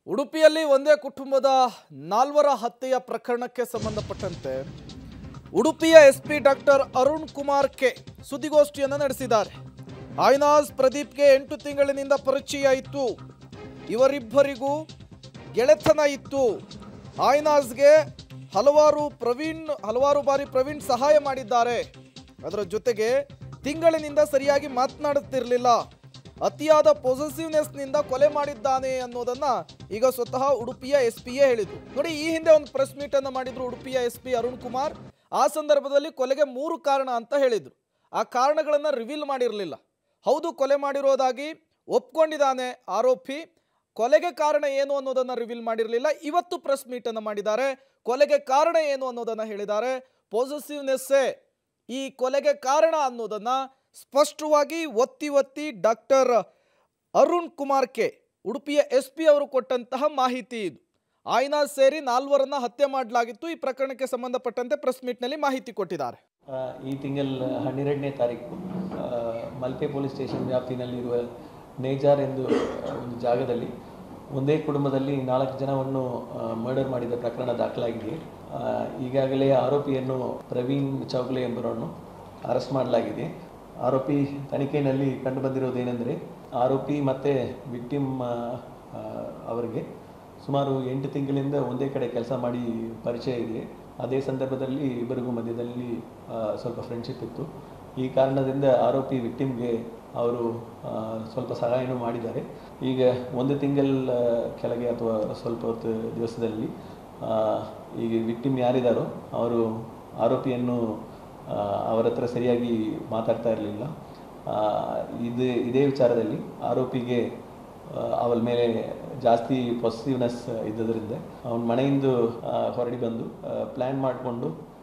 ಉಡುಪಿಯಲ್ಲಿ ಒಂದೇ ಕುಟುಂಬದ ನಾಲ್ವರ ಹತ್ಯೆಯ ಪ್ರಕರಣಕ್ಕೆ ಸಂಬಂಧಪಟ್ಟಂತೆ ಉಡುಪಿಯ S P doctor Arun Kumar K ಸುದ್ದಿಗೋಷ್ಠಿಯನ್ನು ನಡೆಸಿದ್ದಾರೆ ಆಯ್ನಾಸ್ ಪ್ರದೀಪ್ಗೆ ಎಂಟು ತಿಂಗಳಿನಿಂದ ಪರಿಚಯ ಇತ್ತು ಇವರಿಬ್ಬರಿಗೂ ಗೆಳೆತನ ಇತ್ತು ಆಯ್ನಾಸ್ಗೆ ಹಲವಾರು ಪ್ರವೀಣ್ ಹಲವಾರು ಬಾರಿ ಪ್ರವೀಣ್ ಸಹಾಯ ಮಾಡಿದ್ದಾರೆ ಅದರ ಜೊತೆಗೆ ತಿಂಗಳಿನಿಂದ ಸರಿಯಾಗಿ ಮಾತನಾಡುತ್ತಿರಲಿಲ್ಲ ಅತಿಯಾದ ಪೊಸೆಸಿವ್ನೆಸ್ನಿಂದ ಕೊಲೆ ಮಾಡಿದ್ದಾನೆ ಅನ್ನೋದನ್ನ ಈಗ ಸ್ವತಃ ಉಡುಪಿಯ ಎಸ್ ಪಿಯೇ ಹೇಳಿದ್ರು ನೋಡಿ ಈ ಹಿಂದೆ ಒಂದು ಪ್ರೆಸ್ ಮೀಟ್ ಅನ್ನು ಮಾಡಿದ್ರು ಉಡುಪಿಯ ಎಸ್ ಪಿ ಅರುಣ್ ಕುಮಾರ್ ಆ ಸಂದರ್ಭದಲ್ಲಿ ಕೊಲೆಗೆ ಮೂರು ಕಾರಣ ಅಂತ ಹೇಳಿದ್ರು ಆ ಕಾರಣಗಳನ್ನು ರಿವೀಲ್ ಮಾಡಿರಲಿಲ್ಲ ಹೌದು ಕೊಲೆ ಮಾಡಿರೋದಾಗಿ ಒಪ್ಕೊಂಡಿದ್ದಾನೆ ಆರೋಪಿ ಕೊಲೆಗೆ ಕಾರಣ ಏನು ಅನ್ನೋದನ್ನ ರಿವೀಲ್ ಮಾಡಿರಲಿಲ್ಲ ಇವತ್ತು ಪ್ರೆಸ್ ಮೀಟ್ ಅನ್ನು ಮಾಡಿದ್ದಾರೆ ಕೊಲೆಗೆ ಕಾರಣ ಏನು ಅನ್ನೋದನ್ನ ಹೇಳಿದ್ದಾರೆ ಪಾಸಿಟಿವ್ನೆಸ್ಸೇ ಈ ಕೊಲೆಗೆ ಕಾರಣ ಅನ್ನೋದನ್ನ ಸ್ಪಷ್ಟವಾಗಿ ಒತ್ತಿ ಒತ್ತಿ ಡಾಕ್ಟರ್ ಅರುಣ್ ಕುಮಾರ್ ಕೆ ಉಡುಪಿಯ ಎಸ್ ಪಿ ಅವರು ಕೊಟ್ಟಂತಹ ಮಾಹಿತಿ ಇದು ಆಯ್ನಾ ಸೇರಿ ನಾಲ್ವರನ್ನ ಹತ್ಯೆ ಮಾಡಲಾಗಿತ್ತು ಈ ಪ್ರಕರಣಕ್ಕೆ ಸಂಬಂಧಪಟ್ಟಂತೆ ಪ್ರೆಸ್ ಮೀಟ್ನಲ್ಲಿ ಮಾಹಿತಿ ಕೊಟ್ಟಿದ್ದಾರೆ ಆ, ಈ ತಿಂಗಳ ಹನ್ನೆರಡನೇ ತಾರೀಕು ಆ, ಮಲ್ಪೆ ಪೊಲೀಸ್ ಸ್ಟೇಷನ್ ವ್ಯಾಪ್ತಿನಲ್ಲಿರುವ ನೇಜಾರ್ ಎಂದು ಆ, ಒಂದು ಜಾಗದಲ್ಲಿ ಒಂದೇ ಕುಟುಂಬದಲ್ಲಿ ನಾಲ್ಕು ಜನವನ್ನು ಮರ್ಡರ್ ಮಾಡಿದ ಪ್ರಕರಣ ದಾಖಲಾಗಿದೆ ಆ, ಈಗಾಗಲೇ ಆರೋಪಿಯನ್ನು ಪ್ರವೀಣ್ ಚೌಗ್ಲೆ ಎಂಬುವರನ್ನು ಅರೆಸ್ಟ್ ಮಾಡಲಾಗಿದೆ ಆರೋಪಿ ತನಿಖೆಯಲ್ಲಿ ಕಂಡುಬಂದಿರೋದೇನೆಂದರೆ ಆರೋಪಿ ಮತ್ತು ವಿಕ್ಟಿಮ್ ಅವರಿಗೆ ಸುಮಾರು ಎಂಟು ತಿಂಗಳಿಂದ ಒಂದೇ ಕಡೆ ಕೆಲಸ ಮಾಡಿ ಪರಿಚಯ ಇದೆ ಅದೇ ಸಂದರ್ಭದಲ್ಲಿ ಇಬ್ಬರಿಗೂ ಮಧ್ಯದಲ್ಲಿ ಆ, ಸ್ವಲ್ಪ ಫ್ರೆಂಡ್ಶಿಪ್ ಇತ್ತು ಈ ಕಾರಣದಿಂದ ಆರೋಪಿ ವಿಕ್ಟಿಮ್ಗೆ ಅವರು ಆ, ಸ್ವಲ್ಪ ಸಹಾಯನೂ ಮಾಡಿದ್ದಾರೆ ಈಗ ಒಂದು ತಿಂಗಳ ಕೆಳಗೆ ಅಥವಾ ಸ್ವಲ್ಪ ಹೊತ್ತು ದಿವಸದಲ್ಲಿ ಆ, ಈಗ ವಿಕ್ಟಿಮ್ ಯಾರಿದ್ದಾರೋ ಅವರು ಆರೋಪಿಯನ್ನು ಆ, ಅವರ ಹತ್ರ ಸರಿಯಾಗಿ ಮಾತಾಡ್ತಾ ಇರಲಿಲ್ಲ ಇದು ಇದೇ ವಿಚಾರದಲ್ಲಿ ಆರೋಪಿಗೆ ಆ, ಅವಳ ಮೇಲೆ ಜಾಸ್ತಿ ಪಾಸಿಟಿವ್ನೆಸ್ ಇದ್ದದರಿಂದ ಅವನ ಮನೆಯಿಂದ ಆ, ಹೊರಡಿ ಬಂದು ಪ್ಲ್ಯಾನ್ ಮಾಡಿಕೊಂಡು